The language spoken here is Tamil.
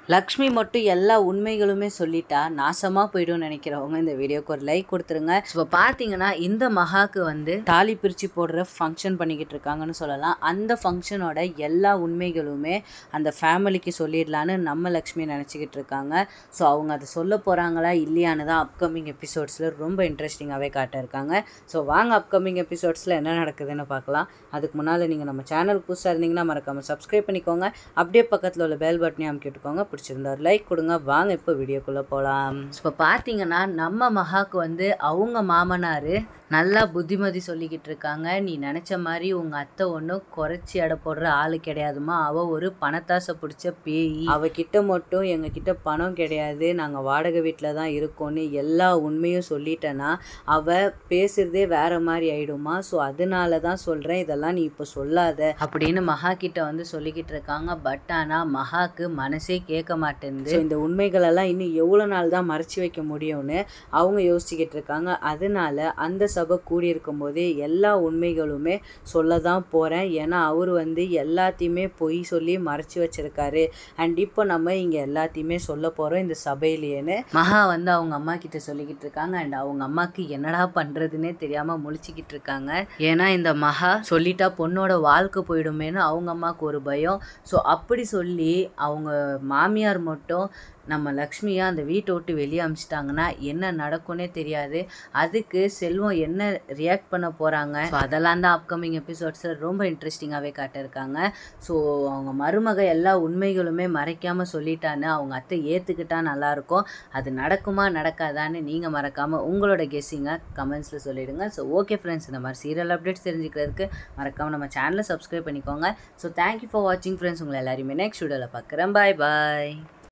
லக்ஷ்மி மட்டும் எல்லா உண்மைகளுமே சொல்லிட்டா நாசமாக போய்டும் நினைக்கிறவங்க இந்த வீடியோக்கு ஒரு லைக் கொடுத்துருங்க இப்போ பார்த்தீங்கன்னா இந்த மகாக்கு வந்து தாலி பிரித்து போடுற ஃபங்க்ஷன் பண்ணிக்கிட்டு இருக்காங்கன்னு சொல்லலாம் அந்த ஃபங்க்ஷனோட எல்லா உண்மைகளுமே அந்த ஃபேமிலிக்கு சொல்லிடலான்னு நம்ம லக்ஷ்மி நினச்சிக்கிட்டு இருக்காங்க ஸோ அவங்க அதை சொல்ல போகிறாங்களா இல்லையான்னு தான் அப்கமிங் எபிசோட்ஸில் ரொம்ப இன்ட்ரெஸ்டிங்காகவே காட்ட இருக்காங்க ஸோ வாங்க அப்கமிங் எபிசோட்ஸில் என்ன நடக்குதுன்னு பார்க்கலாம் அதுக்கு முன்னால் நீங்கள் நம்ம சேனலுக்கு புதுசாக இருந்தீங்கன்னா மறக்காமல் சப்ஸ்கிரைப் பண்ணிக்கோங்க அப்படியே பக்கத்தில் உள்ள பெல் பட்டனையும் அமுக்கிட்டுக்கோங்க பிடிச்சிருந்தா ஒரு லைக் கொடுங்க வாங்க இப்போ வீடியோக்குள்ளே போகலாம் இப்போ பார்த்தீங்கன்னா நம்ம மகாக்கு வந்து அவங்க மாமனார் நல்லா புத்திமதி சொல்லிக்கிட்டு இருக்காங்க நீ நினச்ச மாதிரி உங்கள் அத்தை ஒன்றும் குறைச்சி எடை போடுற ஆள் கிடையாதுமா அவள் ஒரு பணத்தாசை பிடிச்ச பேய் அவகிட்ட மட்டும் எங்ககிட்ட பணம் கிடையாது நாங்கள் வாடகை வீட்டில் தான் இருக்கோன்னு எல்லா உண்மையும் சொல்லிட்டேன்னா அவள் பேசுகிறதே வேற மாதிரி ஆயிடுமா ஸோ அதனால தான் சொல்கிறேன் இதெல்லாம் நீ இப்போ சொல்லாத அப்படின்னு மகா கிட்ட வந்து சொல்லிக்கிட்டு இருக்காங்க பட் ஆனால் மகாக்கு மனசே கேட்க மாட்டேங்குது So, இந்த உண்மைகளெல்லாம் இன்னும் எவ்வளோ நாள் தான் மறைச்சி வைக்க முடியும்னு அவங்க யோசிச்சுக்கிட்டு இருக்காங்க அதனால அந்த சபை கூடியிருக்கும் போதே எல்லா உண்மைகளுமே சொல்ல தான் போகிறேன் ஏன்னா அவர் வந்து எல்லாத்தையுமே பொய் சொல்லி மறைச்சி வச்சிருக்காரு அண்ட் இப்போ நம்ம இங்கே எல்லாத்தையுமே சொல்ல போகிறோம் இந்த சபையிலேன்னு மகா வந்து அவங்க அம்மா கிட்ட சொல்லிக்கிட்டு இருக்காங்க அண்ட் அவங்க அம்மாவுக்கு என்னடா பண்ணுறதுன்னே தெரியாமல் முழிச்சிக்கிட்டு இருக்காங்க ஏன்னா இந்த மகா சொல்லிட்டா பொண்ணோட வாழ்க்கை போயிடுமேன்னு அவங்க அம்மாவுக்கு ஒரு பயம் ஸோ அப்படி சொல்லி அவங்க மாமியார் மட்டும் நம்ம லக்ஷ்மியை அந்த வீட்டை விட்டு வெளியே அமிச்சிட்டாங்கன்னா என்ன நடக்கும்னே தெரியாது அதுக்கு செல்வம் என்ன ரியாக்ட் பண்ண போகிறாங்க ஸோ அதெல்லாம் தான் அப்கமிங் எபிசோட்ஸில் ரொம்ப இன்ட்ரெஸ்டிங்காகவே காட்டியிருக்காங்க ஸோ அவங்க மருமக எல்லா உண்மைகளுமே மறைக்காமல் சொல்லிட்டான்னு அவங்க அத்தை ஏற்றுக்கிட்டா நல்லாயிருக்கும் அது நடக்குமா நடக்காதான்னு நீங்கள் மறக்காமல் உங்களோட கெஸ்ஸிங்கை கமெண்ட்ஸில் சொல்லிடுங்க ஸோ ஓகே ஃப்ரெண்ட்ஸ் இந்த மாதிரி சீரியல் அப்டேட்ஸ் தெரிஞ்சுக்கிறதுக்கு மறக்காமல் நம்ம சேனலை சப்ஸ்கிரைப் பண்ணிக்கோங்க ஸோ தேங்க்யூ ஃபார் வாட்சிங் ஃப்ரெண்ட்ஸ் உங்களை எல்லாருமே நெக்ஸ்ட் வீடியோவில் பார்க்குறேன் பாய் பாய்